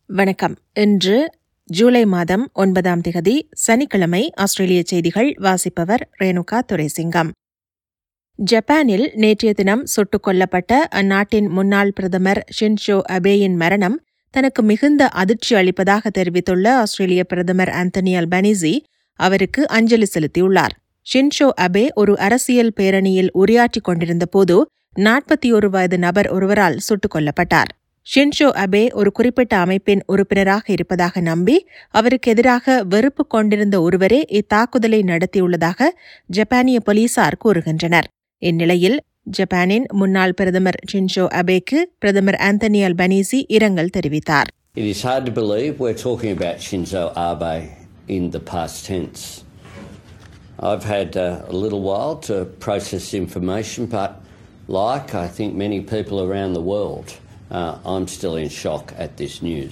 வணக்கம் இன்று ஜூலை மாதம் ஒன்பதாம் திகதி சனிக்கிழமை ஆஸ்திரேலிய செய்திகள் வாசிப்பவர் ரேணுகா துரைசிங்கம் ஜப்பானில் நேற்றைய தினம் சுட்டுக் கொல்லப்பட்ட அந்நாட்டின் முன்னாள் பிரதமர் ஷின்ஷோ அபேயின் மரணம் தனக்கு மிகுந்த அதிர்ச்சி அளிப்பதாக தெரிவித்துள்ள ஆஸ்திரேலிய பிரதமர் ஆந்தனி அல்பனிசி அவருக்கு அஞ்சலி செலுத்தியுள்ளார் ஷின்ஷோ அபே ஒரு அரசியல் பேரணியில் உரையாற்றிக் கொண்டிருந்த போது நாற்பத்தி ஒரு வயது நபர் ஒருவரால் சுட்டுக் கொல்லப்பட்டார் ஷின்ஷோ அபே ஒரு குறிப்பிட்ட அமைப்பின் உறுப்பினராக இருப்பதாக நம்பி அவருக்கு எதிராக வெறுப்பு கொண்டிருந்த ஒருவரே இத்தாக்குதலை நடத்தியுள்ளதாக ஜப்பானிய போலீசார் கூறுகின்றனர் இந்நிலையில் ஜப்பானின் முன்னாள் பிரதமர் ஷின்ஷோ அபேக்கு பிரதமர் ஆந்தனி அல்பனீசி இரங்கல் தெரிவித்தார் It is hard to believe we're talking about Shinzo Abe in the past tense. I've had uh, a little while to process information, but like I think many people around the world, uh, I'm still in shock at this news.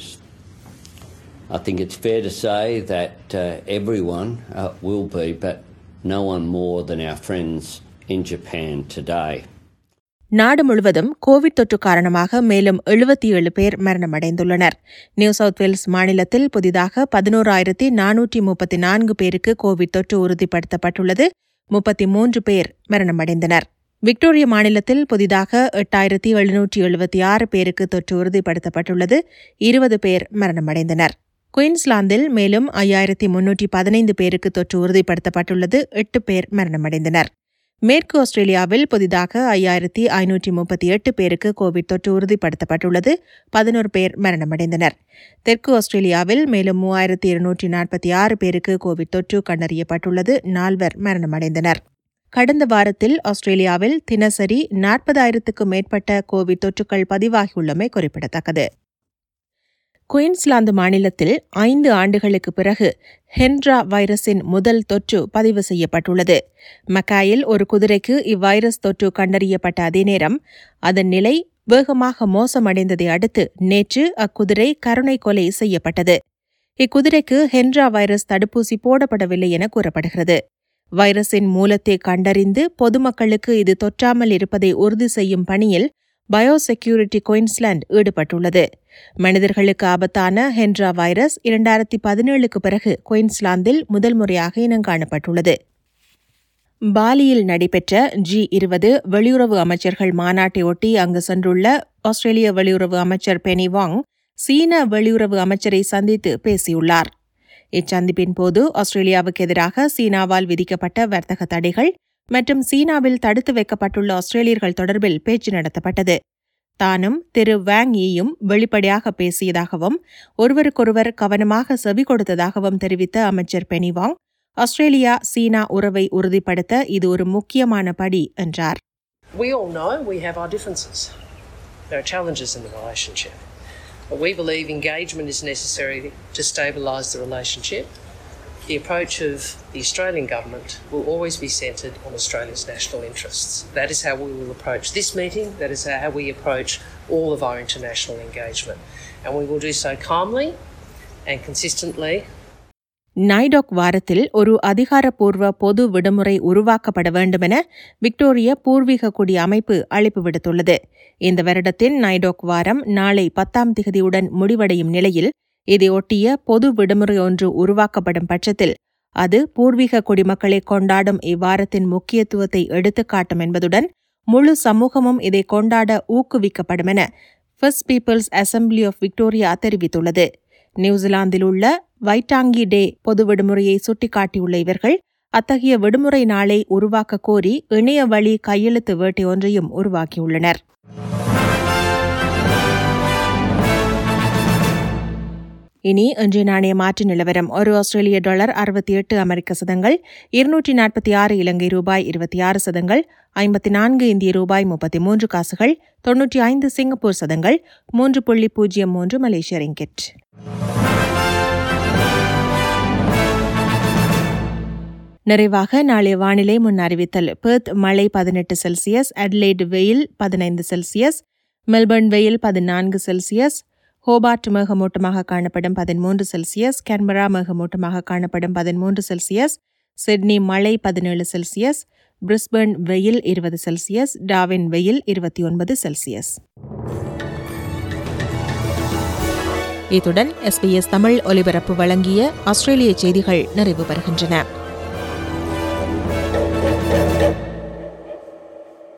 I think it's fair to say that uh, everyone uh, will be, but no one more than our friends in Japan today. நாடு முழுவதும் Covid தொற்று காரணமாக மேலும் எழுபத்தி ஏழு பேர் மரணமடைந்துள்ளனர் new south Wales மாநிலத்தில் புதிதாக பதினோராயிரத்தி நானூற்றி முப்பத்தி நான்கு பேருக்கு கோவிட் தொற்று உறுதிப்படுத்தப்பட்டுள்ளது முப்பத்தி மூன்று பேர் மரணமடைந்தனர் விக்டோரிய மாநிலத்தில் புதிதாக எட்டாயிரத்தி எழுநூற்றி எழுபத்தி ஆறு பேருக்கு தொற்று உறுதிப்படுத்தப்பட்டுள்ளது இருபது பேர் மரணமடைந்தனர் குயின்ஸ்லாந்தில் மேலும் ஐயாயிரத்தி முன்னூற்றி பதினைந்து பேருக்கு தொற்று உறுதிப்படுத்தப்பட்டுள்ளது எட்டு பேர் மரணமடைந்தனர் மேற்கு ஆஸ்திரேலியாவில் புதிதாக ஐயாயிரத்தி ஐநூற்றி முப்பத்தி எட்டு பேருக்கு கோவிட் தொற்று உறுதிப்படுத்தப்பட்டுள்ளது பதினோரு பேர் மரணமடைந்தனர் தெற்கு ஆஸ்திரேலியாவில் மேலும் மூவாயிரத்தி இருநூற்றி நாற்பத்தி ஆறு பேருக்கு கோவிட் தொற்று கண்டறியப்பட்டுள்ளது நால்வர் மரணமடைந்தனர் கடந்த வாரத்தில் ஆஸ்திரேலியாவில் தினசரி நாற்பதாயிரத்துக்கும் மேற்பட்ட கோவிட் தொற்றுகள் பதிவாகியுள்ளமை குறிப்பிடத்தக்கது குயின்ஸ்லாந்து மாநிலத்தில் ஐந்து ஆண்டுகளுக்கு பிறகு ஹென்ட்ரா வைரஸின் முதல் தொற்று பதிவு செய்யப்பட்டுள்ளது மக்காயில் ஒரு குதிரைக்கு இவ்வைரஸ் தொற்று கண்டறியப்பட்ட அதே நேரம் அதன் நிலை வேகமாக மோசமடைந்ததை அடுத்து நேற்று அக்குதிரை கருணை கொலை செய்யப்பட்டது இக்குதிரைக்கு ஹென்ட்ரா வைரஸ் தடுப்பூசி போடப்படவில்லை என கூறப்படுகிறது வைரஸின் மூலத்தை கண்டறிந்து பொதுமக்களுக்கு இது தொற்றாமல் இருப்பதை உறுதி செய்யும் பணியில் பயோசெக்யூரிட்டி குயின்ஸ்லாந்து ஈடுபட்டுள்ளது மனிதர்களுக்கு ஆபத்தான ஹென்ட்ரா வைரஸ் இரண்டாயிரத்தி பதினேழுக்கு பிறகு குயின்ஸ்லாந்தில் முதல் முறையாக இனங்காணப்பட்டுள்ளது பாலியில் நடைபெற்ற ஜி இருபது வெளியுறவு அமைச்சர்கள் மாநாட்டை ஒட்டி அங்கு சென்றுள்ள ஆஸ்திரேலிய வெளியுறவு அமைச்சர் பெனி வாங் சீன வெளியுறவு அமைச்சரை சந்தித்து பேசியுள்ளார் இச்சந்திப்பின் போது ஆஸ்திரேலியாவுக்கு எதிராக சீனாவால் விதிக்கப்பட்ட வர்த்தக தடைகள் மற்றும் சீனாவில் தடுத்து வைக்கப்பட்டுள்ள ஆஸ்திரேலியர்கள் தொடர்பில் பேச்சு நடத்தப்பட்டது தானும் திரு வாங் ஈயும் வெளிப்படையாக பேசியதாகவும் ஒருவருக்கொருவர் கவனமாக செவி கொடுத்ததாகவும் தெரிவித்த அமைச்சர் பெனிவாங் ஆஸ்திரேலியா சீனா உறவை உறுதிப்படுத்த இது ஒரு முக்கியமான படி என்றார் We all know we have our differences. There are challenges in the relationship. But we believe engagement is necessary to stabilise the relationship. The approach of the Australian government will always be centred on Australia's national interests. That is how we will approach this meeting, that is how we approach all of our international engagement. And we will do so calmly and consistently நைடாக் வாரத்தில் ஒரு அதிகாரப்பூர்வ பொது விடுமுறை உருவாக்கப்பட வேண்டுமென Victoria பூர்வீக குடி அமைப்பு அழைப்பு விடுத்துள்ளது இந்த வருடத்தின் நைடாக் வாரம் நாளை பத்தாம் திகதியுடன் முடிவடையும் நிலையில் இதையொட்டிய பொது விடுமுறை ஒன்று உருவாக்கப்படும் பட்சத்தில் அது பூர்வீக குடிமக்களை கொண்டாடும் இவ்வாரத்தின் முக்கியத்துவத்தை எடுத்துக்காட்டும் என்பதுடன் முழு சமூகமும் இதை கொண்டாட ஊக்குவிக்கப்படும் என first peoples assembly of Victoria தெரிவித்துள்ளது நியூசிலாந்தில் உள்ள வைட்டாங்கி டே பொது விடுமுறையை சுட்டிக்காட்டியுள்ள இவர்கள் அத்தகைய விடுமுறை நாளை உருவாக்க கோரி இணைய வழி கையெழுத்து வேட்டை ஒன்றையும் உருவாக்கியுள்ளனர் இனி இன்றைய நாணய மாற்று நிலவரம் ஒரு ஆஸ்திரேலிய டாலர் அறுபத்தி எட்டு அமெரிக்க சதங்கள் இருநூற்றி நாற்பத்தி ஆறு இலங்கை ரூபாய் இருபத்தி ஆறு சதங்கள் ஐம்பத்தி நான்கு இந்திய ரூபாய் முப்பத்தி மூன்று காசுகள் தொன்னூற்றி ஐந்து சிங்கப்பூர் சதங்கள் மூன்று புள்ளி பூஜ்ஜியம் மூன்று மலேசிய ரிங்கெட் நிறைவாக நாளைய வானிலை முன் அறிவித்தல் பெர்த் மழை பதினெட்டு செல்சியஸ் அட்லைட் வெயில் பதினைந்து செல்சியஸ் மெல்பர்ன் வெயில் பதினான்கு செல்சியஸ் ஹோபார்ட் மேகமூட்டமாக காணப்படும் பதிமூன்று செல்சியஸ் கேன்பரா மேகமூட்டமாக காணப்படும் பதிமூன்று செல்சியஸ் சிட்னி மழை பதினேழு செல்சியஸ் பிரிஸ்பர்ன் வெயில் இருபது செல்சியஸ் டாவின் வெயில் இருபத்தி ஒன்பது செல்சியஸ் இத்துடன் எஸ்பிஎஸ் தமிழ் ஒலிபரப்பு வழங்கிய ஆஸ்திரேலிய செய்திகள் நிறைவு பெறுகின்றன